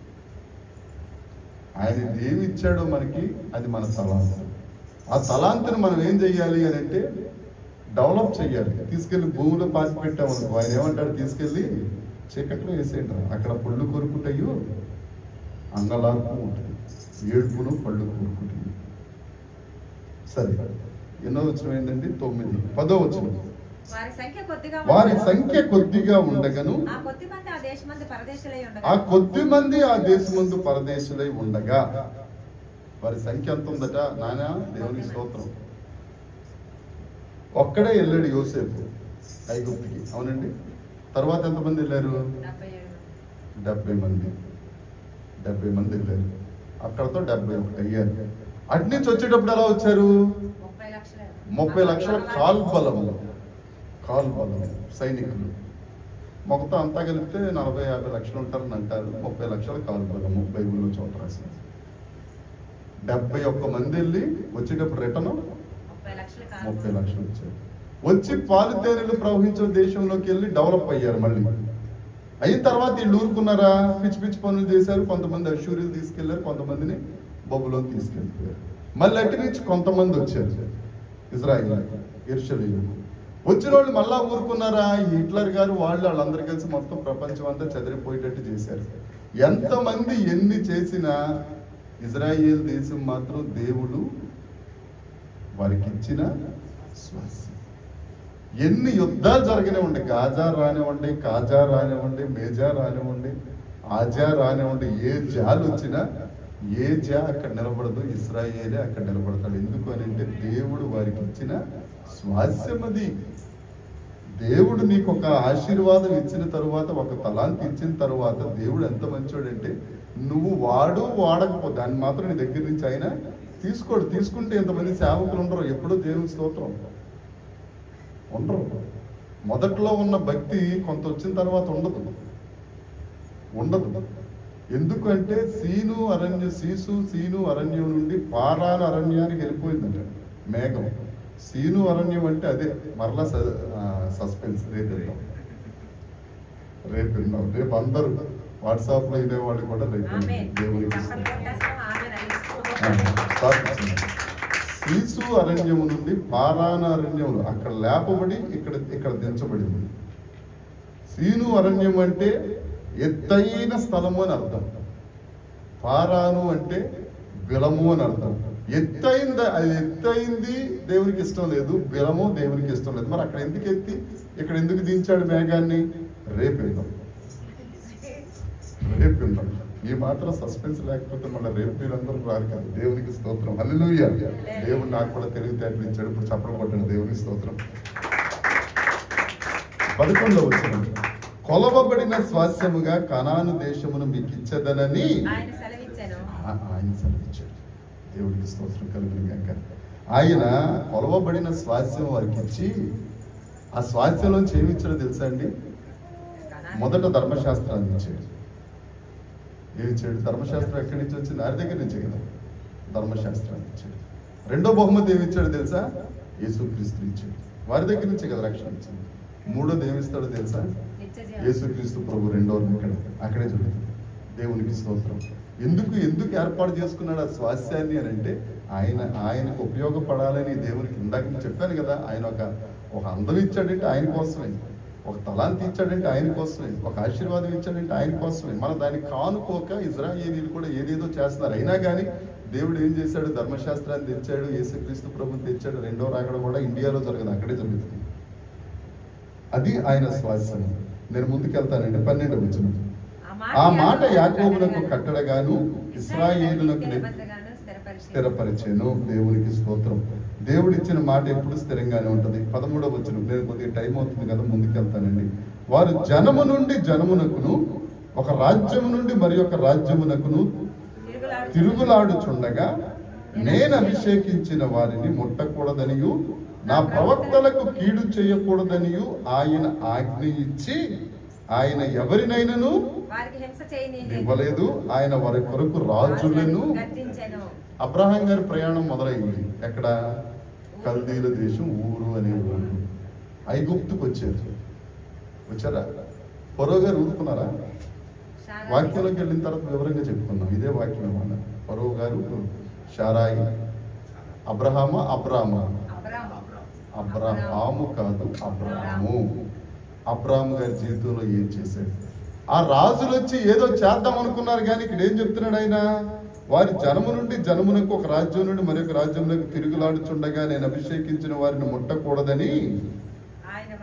ఆయన ఏమి ఇచ్చాడో మనకి అది మన తలాంత్ ఆ తలాంతుని మనం ఏం చెయ్యాలి అని అంటే డెవలప్ చెయ్యాలి తీసుకెళ్లి భూమిలో పాతి పెట్టామనుకో ఆయన ఏమంటాడు తీసుకెళ్ళి చీకట్లో వేసేయండి రా. అక్కడ పళ్ళు కొరుకుంటాయో అంగలార్పు ఉంటుంది ఏడుపును పళ్ళు కొరుకుంటుంది సరే ఎన్నో వచ్చిన ఏంటంటే తొమ్మిది పదో వచ్చిన వారి సంఖ్య కొద్దిగా వారి ఉండగా, సంఖ్య కొద్దిగా ఉండగను ఆ కొద్ది మంది ఆ దేశమందు పరదేశులై ఉండగా ఆ కొద్ది మంది ఆ దేశమందు పరదేశులై ఉండగా వారి సంఖ్య ఎంత ఉందట నానా దేవుని స్తోత్రం ఒక్కడే వెళ్ళాడు యోసేపు ఐగుప్తికి అవునండి తర్వాత ఎంతమంది వెళ్ళారు డెబ్బై ఏడు డెబ్బై మంది డెబ్బై మంది వెళ్ళారు అక్కడతో డెబ్బై ఒకటి అయ్యారు అటు నుంచి వచ్చేటప్పుడు ఎలా వచ్చారు ముప్పై లక్షల ముప్పై లక్షల కాల్బలము కాల్బలం సైనికులు మొత్తం అంతా కలిపితే నలభై యాభై లక్షలు ఉంటారని అంటారు ముప్పై లక్షల కాల్బలము బైబిల్లో చోట రాసింది డెబ్బై ఒక్క మంది వెళ్ళి వచ్చేటప్పుడు రిటర్న్ ముప్పై లక్షల కాదు. ముప్పై లక్షలు వచ్చారు వచ్చి పాలు తేనెలు ప్రవహించే దేశంలోకి వెళ్ళి డెవలప్ అయ్యారు మళ్ళీ అయిన తర్వాత వీళ్ళు ఊరుకున్నారా పిచ్చి పిచ్చి పనులు చేశారు కొంతమంది అశూర్యులు తీసుకెళ్లారు కొంతమందిని బొబ్బులో తీసుకెళ్ళిపోయారు మళ్ళీ అటు నుంచి కొంతమంది వచ్చారు ఇజ్రాయిల్ ఇర్షలీలు వచ్చిన వాళ్ళు మళ్ళా ఊరుకున్నారా ఈ హిట్లర్ గారు వాళ్ళు వాళ్ళందరూ కలిసి మొత్తం ప్రపంచం అంతా చెదిరిపోయేటట్టు చేశారు ఎంతమంది ఎన్ని చేసినా ఇజ్రాయేల్ దేశం మాత్రం దేవుడు వారికి ఇచ్చిన స్వాస్యం ఎన్ని యుద్ధాలు జరిగినాయండి గాజా రానివ్వండి కాజా రానివ్వండి మేజా రానివ్వండి ఆజా రానివ్వండి ఏ జాలు వచ్చినా ఏ జా అక్కడ నిలబడదు ఇస్రాయేలే అక్కడ నిలబడతాడు ఎందుకు అని అంటే దేవుడు వారికి ఇచ్చిన స్వాస్యం అది దేవుడు నీకు ఒక ఆశీర్వాదం ఇచ్చిన తరువాత ఒక తలాంతి ఇచ్చిన తరువాత దేవుడు ఎంత మంచోడంటే నువ్వు వాడు వాడకపోతే దాన్ని మాత్రం నీ దగ్గర నుంచి ఆయన తీసుకోడు తీసుకుంటే ఎంతమంది సేవకులు ఉండరు ఎప్పుడో దేవుని స్తోత్రం ఉండరు మొదట్లో ఉన్న భక్తి కొంత వచ్చిన తర్వాత ఉండదు ఉండదు ఎందుకంటే సీను అరణ్య సీసు సీను అరణ్యం నుండి పారాన అరణ్యానికి వెళ్ళిపోయిందంట మేఘం సీను అరణ్యం అంటే అదే మరలా స- ఆ, సస్పెన్స్ రేపు వెళ్దాం రేపు వెళ్దాం రేపు అందరూ వాట్సాప్ లో ఇదే వాళ్ళు కూడా రేపు ఆమేన్. దేవునికి తప్పని కొట్టేస్తాం, ఆమేన్ అని ఆ, ఇస్తాం. స్టార్ట్ చేసింది. సీసు అరణ్యము నుండి పారాన అరణ్యములు అక్కడ లేపబడి ఇక్కడ ఇక్కడ దించబడింది సీను అరణ్యం అంటే ఎత్తైన స్థలము అని అర్థం పారాను అంటే బిలము అని అర్థం ఎత్తైంది అది ఎత్తైంది దేవునికి ఇష్టం లేదు బిలము దేవునికి ఇష్టం లేదు మరి అక్కడ ఎందుకు ఎత్తి ఇక్కడ ఎందుకు దించాడు మేఘాన్ని రేపు వెళ్దాం రేపు విందాం ఈ మాత్రం సస్పెన్స్ లేకపోతే మళ్ళీ రేపు మీరందరూ రారు కాదు దేవునికి స్తోత్రం హల్లెలూయా దేవుడు నాకు కూడా తెలివితేటలు ఇచ్చాడు ఇప్పుడు చప్పలు కొట్టండి దేవునికి స్తోత్రం పదకొండవ వచ్చిన కొలవబడిన స్వాస్యముగా కనాను దేశమును మీకు ఇచ్చదనని ఆయన సెలవిచ్చాను ఆ- ఆయన సెలవిచ్చాడు దేవుడికి స్తోత్రం కలుగును గాక ఆయన కొలవబడిన స్వాస్యం వారికి ఇచ్చి ఆ స్వాస్యంలోంచి ఏమి ఇచ్చాడో తెలుసా అండి మొదట ధర్మశాస్త్రాన్ని ఇచ్చాడు ఏమి ఇచ్చాడు ధర్మశాస్త్రం ఎక్కడి నుంచి వచ్చింది ఆయన దగ్గర నుంచే కదా ధర్మశాస్త్రాన్ని ఇచ్చాడు రెండో బహుమతి ఏమి ఇచ్చాడు తెలుసా యేసుక్రీస్తు ఇచ్చాడు వారి దగ్గర నుంచే కదా రక్షణ ఇచ్చింది మూడోది ఏమి ఇస్తాడో తెలుసా నిత్య జీవం. యేసుక్రీస్తు ప్రభు రెండోది అక్కడ అక్కడే జరుగుతుంది దేవునికి స్తోత్రం ఎందుకు ఎందుకు ఏర్పాటు చేసుకున్నాడు ఆ స్వాస్యాన్ని అని అంటే ఆయన ఆయనకు ఉపయోగపడాలని దేవునికి ఇందాక నేను చెప్పాను కదా ఆయన ఒక ఒక అందం ఇచ్చాడంటే ఆయన కోసమే ఒక తలాంతి ఇచ్చాడంటే ఆయన కోసమే ఒక ఆశీర్వాదం ఇచ్చాడంటే ఆయన కోసమే మన దాన్ని కానుకోక ఇజ్రాయేలీలు కూడా ఏదేదో చేస్తున్నారు అయినా కానీ దేవుడు ఏం చేశాడు ధర్మశాస్త్రాన్ని తెచ్చాడు యేసుక్రీస్తు ప్రభు తెచ్చాడు రెండో రాకడ కూడా ఇండియాలో జరగదు అక్కడే జరుగుతుంది అది ఆయన స్వాస్యం నేను ముందుకెళ్తానండి పన్నెండు వచ్చిన ఆ మాట యాకోబులకు కట్టడగాను ఇస్రాయేలులకు నె- నిబంధనగాను స్థిరపరిచి స్థిరపరిచాను దేవునికి స్తోత్రం దేవుడు ఇచ్చిన మాట ఎప్పుడు స్థిరంగానే ఉంటది పదమూడవ వచ్చిన నేను కొద్దిగా టైం అవుతుంది కదా ముందుకెళ్తానండి వారు జనము నుండి జనమునకును ఒక రాజ్యము నుండి మరి ఒక రాజ్యమునకును తిరుగులాడు తిరుగులాడుచుండగా నేను అభిషేకించిన వారిని ముట్టకూడదనియు నా ప్రవక్తలకు కీడు చేయకూడదనియు ఆయన ఆజ్ఞ ఇచ్చి ఆయన ఎవరినైనాను వారికి హింస చేయనీయలేదు. ఇవ్వలేదు ఆయన వారి కొరకు రాజులను గద్దించెను. అబ్రహాం గారి ప్రయాణం మొదలైంది ఎక్కడ కల్దీల దేశం ఊరు అనే ఊరు ఐగుప్తుకు వచ్చారు వచ్చారా పొరో గారు ఊరుకున్నారా శారా వాక్యంలోకి వెళ్ళిన తర్వాత వివరంగా చెప్పుకున్నాం ఇదే వాక్యం అన్నమాట ఫరో గారు షారాయి అబ్రహామ అబ్రామా అబ్రాము. అబ్రహాము కాదు అబ్రాము అబ్రాము గారి జీవితంలో ఏం చేశాడు ఆ రాజులు వచ్చి ఏదో చేద్దాం అనుకున్నారు కానీ ఇక్కడ ఏం చెప్తున్నాడు ఆయన వారి జనము నుండి జనమునకు ఒక రాజ్యం నుండి మరొక రాజ్యంలోకి తిరుగులాడుచుండగా నేను అభిషేకించిన వారిని ముట్టకూడదని ఆయన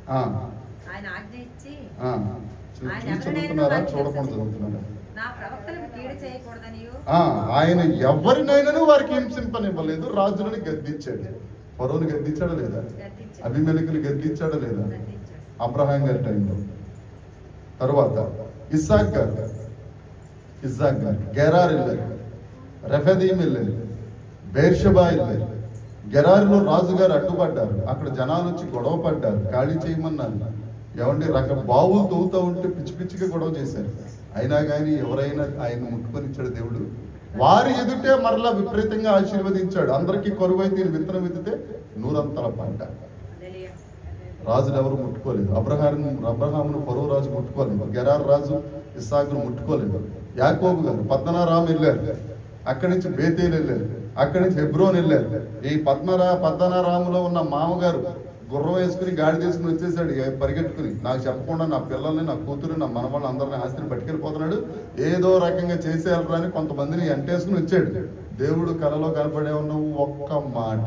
ఆ, ఆయన ఆజ్ఞ ఇచ్చి ఆ. చూ- ఆయన చూసి ఎవరినైనా చదువుతున్నారా వారికి చూడకుండా హింస చేయ- చదువుతున్నారా నా ప్రవక్తలకు కీడు చేయకూడదనియు ఆ, ఆయన ఎవరినైనాను వారికి హింసింపనివ్వలేదు రాజులని గద్దించాడు ఫరోని గద్దించాడా లేదా గద్దించాడు. అభిమెలకులు గద్దించాడా లేదా గద్దించాడు. అబ్రహాం గారి టైంలో తర్వాత ఇస్సాక్ గారు ఇస్సాక్ గారు గెరార్ వెళ్ళారు రెఫదీం వెళ్ళారు బేర్షబా వెళ్ళారు గెరారులో రాజుగారు అడ్డుపడ్డారు అక్కడ జనాలు వచ్చి గొడవ పడ్డారు ఖాళీ చేయమన్నారు ఏమండి రక బావులు తవ్వుతూ ఉంటే పిచ్చి పిచ్చిగా గొడవ చేశారు అయినా కానీ ఎవరైనా ఆయన ముట్టుకొని ఇచ్చాడు దేవుడు వారి ఎదుటే మరలా విపరీతంగా ఆశీర్వదించాడు అందరికీ కరువైతే ఈయన విత్తనం విత్తితే నూరంతల పంట హల్లెలూయా. రాజులు ఎవరు ముట్టుకోలేదు అబ్రహాం అబ్రహామును పరువు రాజు ముట్టుకోలేదు గెరార్ రాజు ఇస్సాకును ముట్టుకోలేదు యాకోబు గారు పద్మనారాం వెళ్ళారు అక్కడి నుంచి బేతేలు వెళ్ళారు అక్కడి నుంచి హెబ్రోన్ వెళ్ళారు ఈ పద్మరా పద్మనారాములో ఉన్న మామగారు గుర్రం వేసుకుని గాడి తీసుకుని వచ్చేసాడు ఇక పరిగెట్టుకుని నాకు చెప్పకుండా నా పిల్లల్ని నా కూతురు నా మనవాళ్ళు అందరిని ఆస్తిని పట్టుకెళ్ళిపోతున్నాడు ఏదో రకంగా చేసేయాలరా అని కొంతమందిని ఎంటేసుకుని వచ్చాడు దేవుడు కలలో కనపడే ఉన్నావు ఒక్క మాట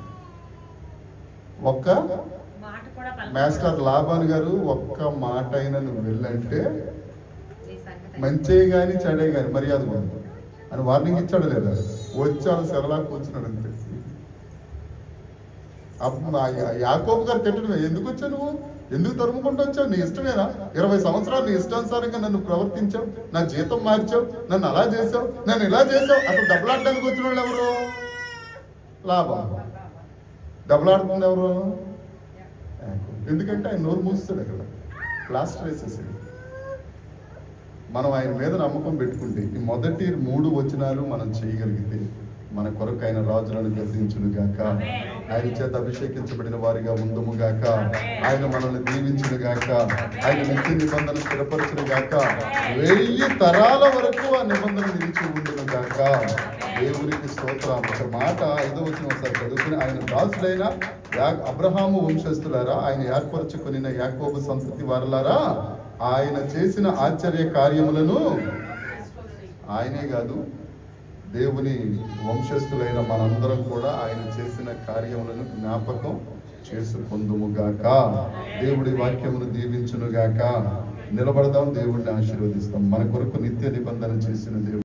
ఒక్క మాట కూడా పలకకూడదు. మాస్టర్ లాభాన్ గారు ఒక్క మాట అయినా నువ్వు వెళ్ళంటే ఈ సంగతి మంచే గాని చెడే గాని మర్యాద ఉండదు అని వార్నింగ్ ఇచ్చాడు లేదా వచ్చాడు సెరలా కూర్చున్నాడు అంతే అప్పుడు ఆ యా- యాకోబు గారు తిట్టడమే ఎందుకు వచ్చావు నువ్వు ఎందుకు తరుముకుంటూ వచ్చావు నీ ఇష్టమేనా ఇరవై సంవత్సరాలు నీ ఇష్టానుసారంగా నన్ను ప్రవర్తించావు నా జీతం మార్చావు నన్ను అలా చేసావు నన్ను ఇలా చేసావు అసలు దెబ్బలాడడానికి వచ్చిన వాళ్ళు ఎవరు లాభం దెబ్బలాడుతుంది ఎవరు ఎందుకంటే ఆయన నోరు మూస్తాడు అక్కడ ప్లాస్టర్ వేసేసాడు మనం ఆయన మీద నమ్మకం పెట్టుకుంటే ఈ మొదటి మూడు వచనాలు మనం చేయగలిగితే మన కొరకు ఆయన రాజులను గద్దించును గాక ఆయన చేత అభిషేకించబడిన వారిగా ఉందము గాక ఆయన మనల్ని దీవించును గాక ఆయన నిత్య నిబంధన స్థిరపరచును గాక వెయ్యి తరాల వరకు ఆ నిబంధన నిలిచి ఉండును గాక దేవునికి స్తోత్రం ఒక మాట ఐదో వచ్చిన ఒకసారి చదువుకుని ఆయన దాసుడైన యా- అబ్రహాము వంశస్థులారా ఆయన ఏర్పరచుకుని యాకోబు సంతతి వారలారా ఆయన చేసిన ఆశ్చర్య కార్యములను ఆయనే కాదు దేవుని వంశస్థులైన మనందరం కూడా ఆయన చేసిన కార్యములను జ్ఞాపకం చేసుకుందుముగాక దేవుడి వాక్యమును దీవించునుగాక నిలబడదాం దేవుడిని ఆశీర్వదిస్తాం మన కొరకు నిత్య నిబంధన చేసిన దేవుడు